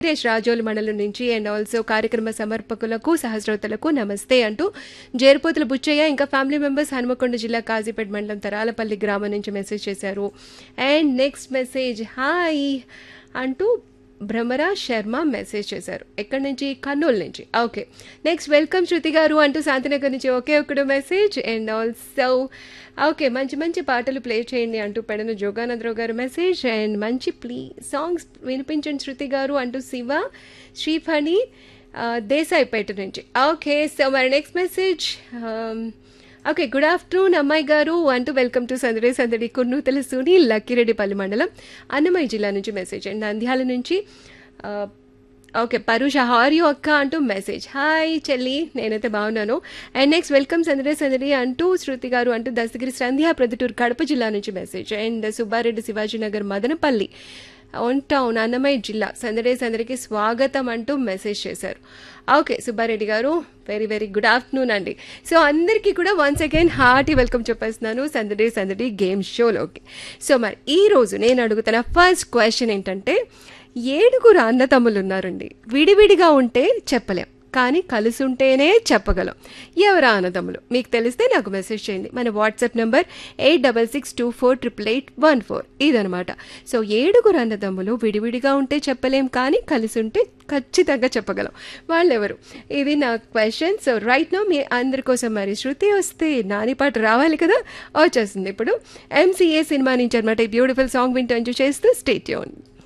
సురేష్ రాజోలు మండలం నుంచి and also కార్యక్రమ సమర్పకులకు సహస్రోతలకు నమస్తే అంటూ జేరుపోతుల బుచ్చయ్య ఇంకా ఫ్యామిలీ మెంబర్స్ హనుమకొండ జిల్లా కాజీపేట మండలం తరాలపల్లి గ్రామం నుంచి మెసేజ్ చేశారు అండ్ నెక్స్ట్ మెసేజ్ హాయ్ అంటూ భ్రమరా శర్మ మెసేజ్ చేశారు ఎక్కడి నుంచి కర్నూలు నుంచి ఓకే నెక్స్ట్ వెల్కమ్ శృతి గారు అంటూ శాంతినగర్ నుంచి ఒకే ఒకడు మెసేజ్ అండ్ ఆల్సో ఓకే మంచి మంచి పాటలు ప్లే చేయండి అంటూ పెడన జోగానందరావు గారు మెసేజ్ అండ్ మంచి ప్లీ సాంగ్స్ వినిపించండి శృతి గారు అంటూ శివ శ్రీఫణి ఆ, దేశాయిపేట నుంచి ఓకే సో మరి next message okay good afternoon అమ్మాయి గారు అంటూ వెల్కమ్ టు సందడి సందడి కుర్నూతల సుని లక్కిరెడ్డిపల్లి మండలం అన్నమయ్య జిల్లా నుంచి మెసేజ్ అండ్ నంద్యాల నుంచి ఆ, ఓకే పరుష హార్యూ అక్క అంటూ మెసేజ్ హాయ్ చెల్లి నేనైతే బాగున్నాను అండ్ నెక్స్ట్ వెల్కమ్ సందడి సందడి అంటూ శృతి గారు అంటూ దస్తగిరి సంధ్యా ప్రొద్దుటూరు కడప జిల్లా నుంచి message and Subbareddy Shivajinagar Madanapalle on town Annamayya జిల్లా సందడే సందడికి స్వాగతం అంటూ మెసేజ్ చేశారు okay Subbareddy garu very very good afternoon అండి సో అందరికీ కూడా వన్స్ అగైన్ హార్టీ వెల్కమ్ చెప్పేస్తున్నాను సందడే సందడి గేమ్ షోలోకి సో మరి ఈ రోజు నేను అడుగుతున్న ఫస్ట్ క్వశ్చన్ ఏంటంటే ఏడుగురు అన్నతమ్ములు ఉన్నారండి విడివిడిగా ఉంటే చెప్పలేం కానీ కలిసి ఉంటేనే చెప్పగలం ఎవరా అన్నదమ్ములు మీకు తెలిస్తే నాకు మెసేజ్ చేయండి మన WhatsApp number eight double six two four triple eight one four ఇదనమాట సో ఏడుగురు అన్నదమ్ములు విడివిడిగా ఉంటే చెప్పలేం కానీ కలిసి ఉంటే ఖచ్చితంగా చెప్పగలం వాళ్ళెవరు ఇది నా క్వశ్చన్ సో రైట్ నో మీ అందరి కోసం మరి శృతి వస్తే నాని పాట రావాలి కదా వచ్చేస్తుంది ఇప్పుడు ఎంసీఏ సినిమా నుంచి అనమాట ఈ బ్యూటిఫుల్ సాంగ్ వింటూ ఎంజాయ్ చేస్తూ స్టేట్ యూన్